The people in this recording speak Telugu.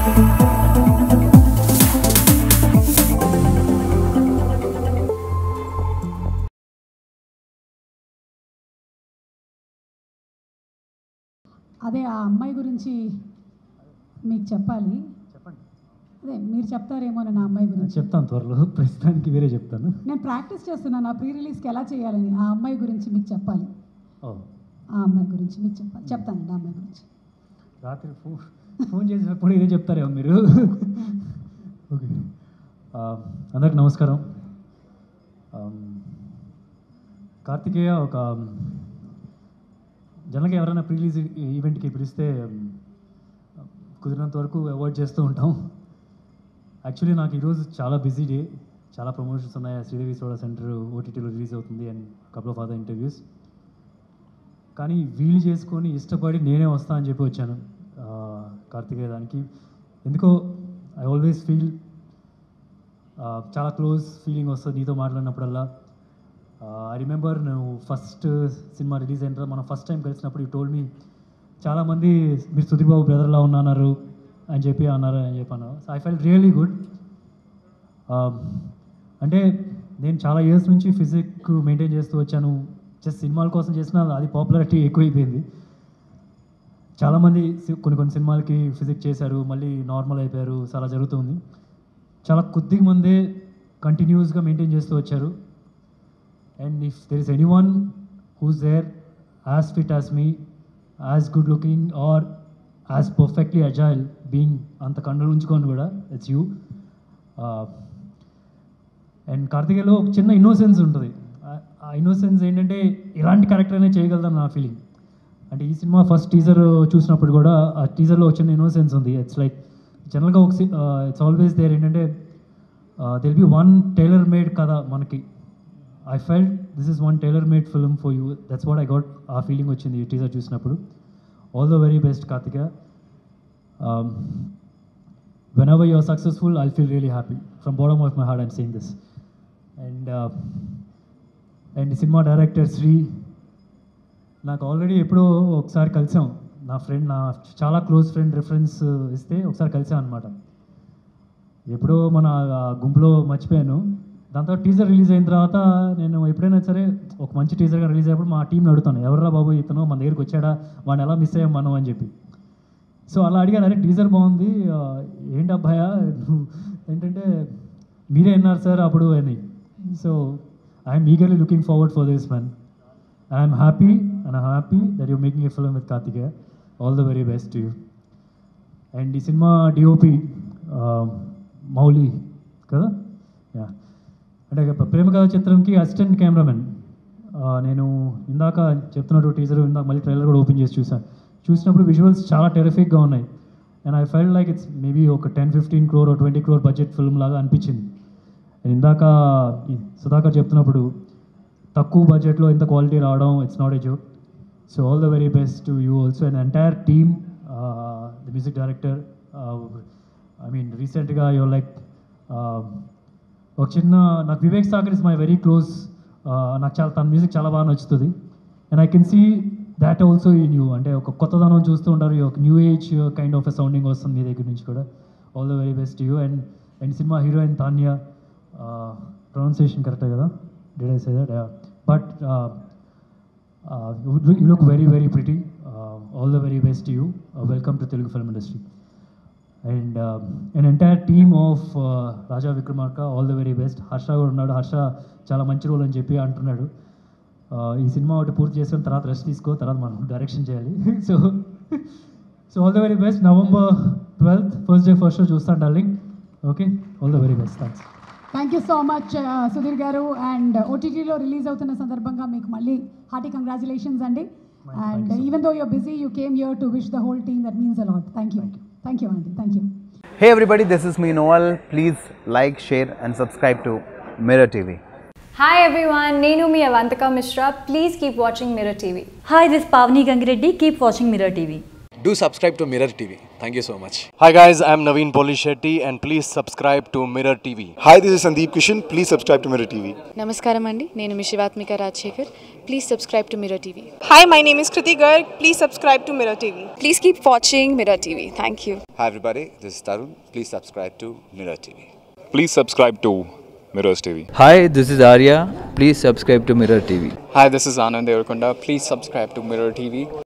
అదే ఆ అమ్మాయి గురించి మీకు చెప్పాలి చెప్పండి అదే మీరు చెప్తారేమోనని ఆ అమ్మాయి గురించి చెప్తాను త్వరలో ప్రస్తుతానికి వేరే చెప్తాను నేను ప్రాక్టీస్ చేస్తున్నాను ఆ ప్రీ రిలీజ్కి ఎలా చేయాలని ఆ అమ్మాయి గురించి మీకు చెప్పాలి ఓ ఆ అమ్మాయి గురించి మీకు చెప్పాలి చెప్తానండి ఆ అమ్మాయి గురించి రాత్రి ఫోన్ ఫోన్ చేసినప్పుడు ఇదే చెప్తారేమో మీరు ఓకే ఆ, అందరికి నమస్కారం ఆమ్, కార్తికేయ ఒక జనరల్గా ఎవరైనా ప్రీ రిలీజ్ ఈవెంట్కి పిలిస్తే ఉమ్, కుదిరినంత వరకు అవాయిడ్ చేస్తూ ఉంటాం యాక్చువల్లీ నాకు ఈరోజు చాలా బిజీ డే చాలా ప్రమోషన్స్ ఉన్నాయి శ్రీదేవి సోడా సెంటర్ ఓటీటీలో రిలీజ్ అవుతుంది and couple of other interviews కానీ వీలు చేసుకొని ఇష్టపడి నేనే వస్తా అని చెప్పి వచ్చాను ఆ, కార్తికేయ దానికి ఎందుకో ఐ ఆల్వేస్ ఫీల్ చాలా క్లోజ్ ఫీలింగ్ వస్తుంది నీతో మాట్లాడినప్పుడల్లా ఐ రిమెంబర్ నువ్వు ఫస్ట్ సినిమా రిలీజ్ అయిన తర్వాత మనం ఫస్ట్ టైం కలిసినప్పుడు ఈ టోల్డ్ మీ చాలామంది మీరు సుధీర్ బాబు బ్రదర్లా ఉన్నారు అని చెప్పి అన్నారు అని చెప్పి అన్నారు so I felt really good అంటే నేను చాలా ఇయర్స్ నుంచి ఫిజిక్ మెయింటైన్ చేస్తూ వచ్చాను జస్ట్ సినిమాల కోసం చేసిన అది పాపులారిటీ ఎక్కువైపోయింది చాలామంది సి- కొన్ని కొన్ని సినిమాలకి ఫిజిక్ చేశారు మళ్ళీ నార్మల్ అయిపోయారు చాలా జరుగుతుంది చాలా కొద్దిగా మందే కంటిన్యూస్గా మెయింటైన్ చేస్తూ వచ్చారు and if there is anyone who's there as fit as me as good looking or as perfectly agile being అంత కండలు ఉంచుకొని కూడా ఇట్స్ యూ అండ్ కార్తికేయలో ఒక చిన్న ఇన్నోసెన్స్ ఉంటుంది ఆ- ఆ ఇన్నోసెన్స్ ఏంటంటే ఇలాంటి క్యారెక్టర్ అనే చేయగలుగుతాం నా ఫీలింగ్ అంటే ఈ సినిమా ఫస్ట్ టీజర్ చూసినప్పుడు కూడా ఆ టీజర్లో ఒక చిన్న ఇన్నోసెన్స్ ఉంది ఇట్స్ లైక్ జనరల్గా ఒక ఇట్స్ ఆల్వేస్ దేర్ ఏంటంటే will be one tailor made కథ మనకి I felt this is one tailor made film for you that's what I got ఆ ఫీలింగ్ వచ్చింది ఈ టీజర్ చూసినప్పుడు all the very best Karthika whenever you're successful, I'll feel really happy. From bottom of my heart, I'm saying this. And uh, and సినిమా డైరెక్టర్ శ్రీ నాకు ఆల్రెడీ ఎప్పుడో ఒకసారి కలిసాం నా ఫ్రెండ్ నా చాలా క్లోజ్ ఫ్రెండ్ రిఫరెన్స్ ఇస్తే ఒకసారి కలిసాం అనమాట ఎప్పుడో మన ఆ గుంపులో మర్చిపోయాను దాంతో టీజర్ రిలీజ్ అయిన తర్వాత నేను ఎప్పుడైనా సరే ఒక మంచి టీజర్గా రిలీజ్ అయినప్పుడు మా టీంని అడుగుతాను ఎవర్రా బాబు ఇతను మన దగ్గరికి వచ్చాడా వాడిని ఎలా మిస్ అయ్యాం మనం అని చెప్పి సో అలా అడిగాను అరే టీజర్ బాగుంది ఆ, ఏంటి అబ్బాయా నువ్వు ఏంటంటే మీరే విన్నారు సార్ అప్పుడు అని so I'm eagerly looking forward for this man I'm happy and I happy that you making a film with Karthikeya all the very best you and ఈ సినిమా డిఓపి మౌలి కదా యా అంటే ప్రేమ కథ చిత్రంకి అసిస్టెంట్ కెమెరామెన్ నేను ఇందాక చెప్తున్నట్టు టీజర్ ఇందాక మళ్ళీ ట్రైలర్ కూడా ఓపెన్ చేసి చూసాను చూసినప్పుడు విజువల్స్ చాలా టెరిఫిక్గా ఉన్నాయి and I felt like it's maybe ఒక ten fifteen crore twenty crore budget film లాగా అనిపించింది And ఇందాక ఈ సుధాకర్ చెప్తున్నప్పుడు తక్కువ బడ్జెట్లో ఇంత క్వాలిటీ రావడం it's not a joke so all the very best to you also and entire team the music director I mean రీసెంట్గా యువర్ లైక్ ఒక చిన్న నాకు Vivek Sagar is my very close నాకు చాలా తన మ్యూజిక్ చాలా బాగా నచ్చుతుంది and I can see that also in you అంటే ఒక కొత్తదనం చూస్తూ ఉంటారు ఈ ఒక new age kind of a sounding వస్తుంది మీ దగ్గర నుంచి కూడా all the very best you and and సినిమా హీరోయిన్ తాన్యా ప్రొనౌన్సియేషన్ కరెక్టే కదా did I say that but you look very very pretty all the very best you welcome to Telugu film industry and and entire team of Raja Vikramarka all the very best Harsha కూడా ఉన్నాడు హర్ష చాలా మంచి రోల్ అని చెప్పి అంటున్నాడు Uh, ఈ సినిమా ఒకటి పూర్తి చేసుకున్న తర్వాత రెస్ట్ తీసుకో తర్వాత మనం డైరెక్షన్ చేయాలి so so all the very best November twelfth first day first show చూస్తాను darling okay all the very best thanks thank you so much Sudheer garu and ఓటీటీలో రిలీజ్ అవుతున్న సందర్భంగా మీకు మళ్ళీ హార్టీ కంగ్రాచులేషన్స్ అండి Thank and you so even though your busy you came your to wish the whole team that means a lot thank you thank you అండి thank you Hey everybody, this is me Noel. Please like, share, and subscribe to Mirror TV. Hi everyone, Nenu mi Avantika Mishra. Please keep watching Mirror TV. Hi, this is Pavni Gangireddy. Keep watching Mirror TV. Do subscribe to Mirror TV. Thank you so much. Hi guys, I'm Naveen Polishetty and please subscribe to Mirror TV. Hi, this is Sandeep Kishan. Please subscribe to Mirror TV. నమస్కారం అండి నేను మీ Sivathmika Rajasekhar please subscribe to Mirror TV Hi, my name is Kriti Garg. Please subscribe to Mirror TV. Please keep watching Mirror TV thank you Hi everybody, this is Tarun. Please subscribe to Mirror TV. Please subscribe to Mirrors TV. Hi, this is Arya. Please subscribe to Mirror TV. Hi, this is Anand Devarkonda. Please subscribe to Mirror TV.